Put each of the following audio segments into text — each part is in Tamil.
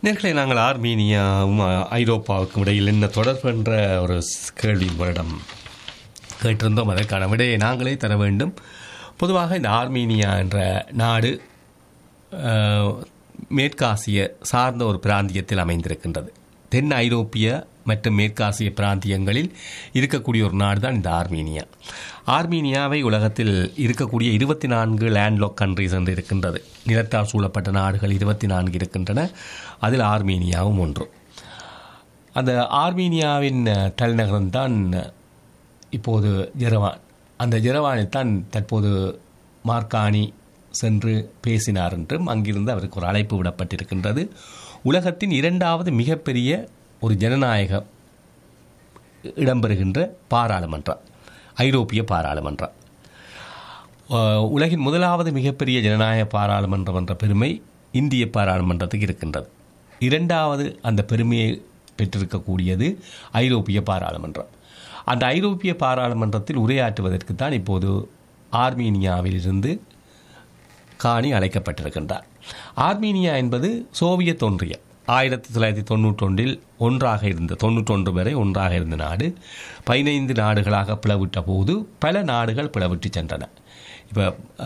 நேர்களை நாங்கள் ஆர்மீனியாவும் அ- ஐரோப்பாவுக்கும் இடையில் என்ன தொடர்பு என்ற ஒரு ஸ்- கேள்வி உங்களிடம் கேட்டிருந்தோம் அதற்கான விடையை நாங்களே தர வேண்டும் பொதுவாக இந்த ஆர்மீனியா என்ற நாடு அஹ், மேற்காசிய சார்ந்த ஒரு பிராந்தியத்தில் அமைந்திருக்கின்றது தென் ஐரோப்பிய மற்றும் மேற்காசிய பிராந்தியங்களில் இருக்கக்கூடிய ஒரு நாடு தான் இந்த ஆர்மீனியா ஆர்மீனியாவை உலகத்தில் இருக்கக்கூடிய இருபத்தி நான்கு லேண்ட்லாக் கண்ட்ரிஸ் என்று இருக்கின்றது நிலத்தால் சூழப்பட்ட நாடுகள் இருபத்தி நான்கு இருக்கின்றன அதில் ஆர்மீனியாவும் ஒன்று அந்த ஆர்மீனியாவின் அஹ், தலைநகரம் தான் இப்போது ஜெரவான் அந்த ஜெரவானில் தான் தற்போது மார்கானி சென்று பேசினார் என்றும் அங்கிருந்து அவருக்கு ஒரு அழைப்பு விடப்பட்டிருக்கின்றது உலகத்தின் இரண்டாவது மிகப்பெரிய ஒரு ஜனநாயக இடம்பெறுகின்ற பாராளுமன்றம் ஐரோப்பிய பாராளுமன்றம் அஹ், உலகின் முதலாவது மிகப்பெரிய ஜனநாயக பாராளுமன்றம் என்ற பெருமை இந்திய பாராளுமன்றத்துக்கு இருக்கின்றது இரண்டாவது அந்த பெருமையை பெற்றிருக்கக்கூடியது ஐரோப்பிய பாராளுமன்றம் அந்த ஐரோப்பிய பாராளுமன்றத்தில் உரையாற்றுவதற்கு தான் இப்போது ஆர்மீனியாவிலிருந்து காணி அழைக்கப்பட்டிருக்கின்றார் ஆர்மீனியா என்பது சோவியத் ஒன்றியம் ஆயிரத்தி தொள்ளாயிரத்தி தொண்ணூற்றொன்றில் ஒன்றாக இருந்த தொண்ணூற்றொன்று வரை ஒன்றாக இருந்த நாடு பதினைந்து நாடுகளாக பிளவிட்ட போது பல நாடுகள் பிளவிட்டு சென்றன இப்போ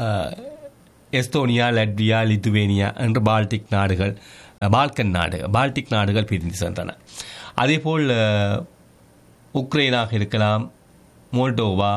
எஸ்தோனியா லட்வியா லித்துவேனியா என்று பால்டிக் நாடுகள் அஹ், பால்கன் நாடு பால்டிக் நாடுகள் பிரிந்து சென்றன அதேபோல் அஹ், உக்ரைனாக இருக்கலாம் மோல்டோவா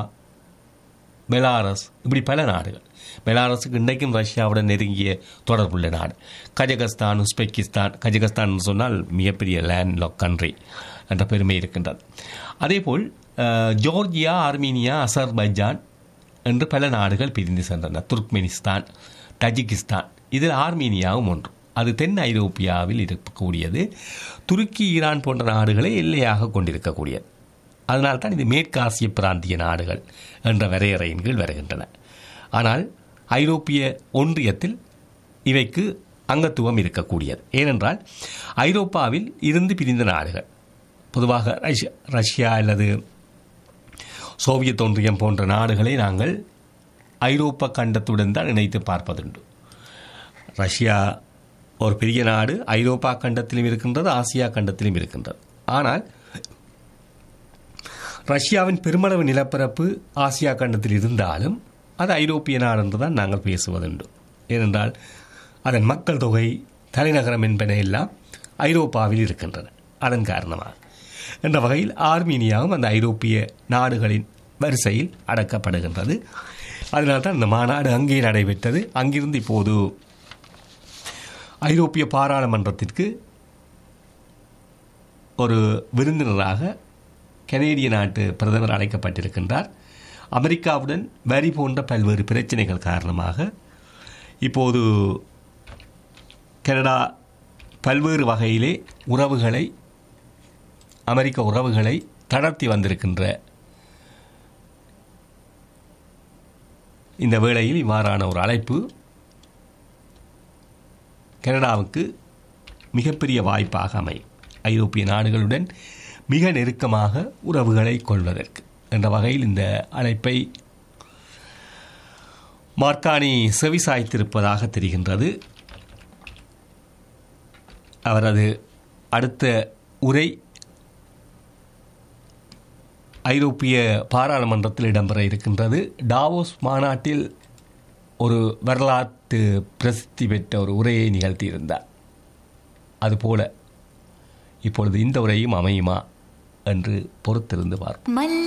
பெலாரஸ் இப்படி பல நாடுகள் பெலாரஸுக்கு இன்றைக்கும் ரஷ்யாவுடன் நெருங்கிய தொடர்புள்ள நாடு கஜகஸ்தான் உஸ்பெகிஸ்தான் கஜகஸ்தான் சொன்னால் மிகப்பெரிய லேண்ட்லாக் கண்ட்ரி என்ற பெருமை இருக்கின்றது அதேபோல் அஹ், ஜோர்ஜியா ஆர்மீனியா அசர்பைஜான் என்று பல நாடுகள் பிரிந்து சென்றன துர்க்மெனிஸ்தான் தஜிகிஸ்தான் இதில் ஆர்மீனியாவும் ஒன்று அது தென் ஐரோப்பியாவில் இருக்கக்கூடியது துருக்கி ஈரான் போன்ற நாடுகளை எல்லையாக கொண்டிருக்கக்கூடியது அதனால்தான் இது மேற்காசிய பிராந்திய நாடுகள் என்ற வரையறையின் கீழ் வருகின்றன ஆனால் ஐரோப்பிய ஒன்றியத்தில் இவைக்கு அங்கத்துவம் இருக்கக்கூடியது ஏனென்றால் ஐரோப்பாவில் இருந்து பிரிந்த நாடுகள் பொதுவாக ரஷ்யா ரஷ்யா அல்லது சோவியத் ஒன்றியம் போன்ற நாடுகளை நாங்கள் ஐரோப்பா கண்டத்துடன் தான் இணைத்து பார்ப்பதுண்டு ரஷ்யா ஒரு பெரிய நாடு ஐரோப்பா கண்டத்திலும் இருக்கின்றது ஆசியா கண்டத்திலும் இருக்கின்றது ஆனால் ரஷ்யாவின் பெருமளவு நிலப்பரப்பு ஆசியா கண்டத்தில் இருந்தாலும் அது ஐரோப்பிய நாடு என்று தான் நாங்கள் பேசுவதுண்டு ஏனென்றால் அதன் மக்கள் தொகை தலைநகரம் என்பன எல்லாம் ஐரோப்பாவில் இருக்கின்றன அதன் காரணமாக என்ற வகையில் ஆர்மீனியாவும் அந்த ஐரோப்பிய நாடுகளின் வரிசையில் அடக்கப்படுகின்றது அதனால்தான் இந்த மாநாடு அங்கே நடைபெற்றது அங்கிருந்து இப்போது ஐரோப்பிய பாராளுமன்றத்திற்கு ஒரு விருந்தினராக கனேடிய நாட்டு பிரதமர் அழைக்கப்பட்டிருக்கின்றார் அமெரிக்காவுடன் வரி போன்ற பல்வேறு பிரச்சனைகள் காரணமாக இப்போது கனடா பல்வேறு வகையிலே உறவுகளை அமெரிக்க உறவுகளை தளர்த்தி வந்திருக்கின்ற இந்த வேளையில் இவ்வாறான ஒரு அழைப்பு கனடாவுக்கு மிகப்பெரிய வாய்ப்பாக அமையும் ஐரோப்பிய நாடுகளுடன் மிக நெருக்கமாக உறவுகளை கொள்வதற்கு என்ற வகையில் இந்த அழைப்பை மார்க்கானி செவிசாய்த்திருப்பதாக தெரிகின்றது அவரது அடுத்த உரை ஐரோப்பிய பாராளுமன்றத்தில் இடம்பெற இருக்கின்றது டாவோஸ் மாநாட்டில் ஒரு வரலாற்று பிரசித்தி பெற்ற ஒரு உரையை நிகழ்த்தியிருந்தார் அதுபோல இப்பொழுது இந்த உரையும் அமையுமா என்று பொறுத்திருந்து பார்ப்போம் மல்ல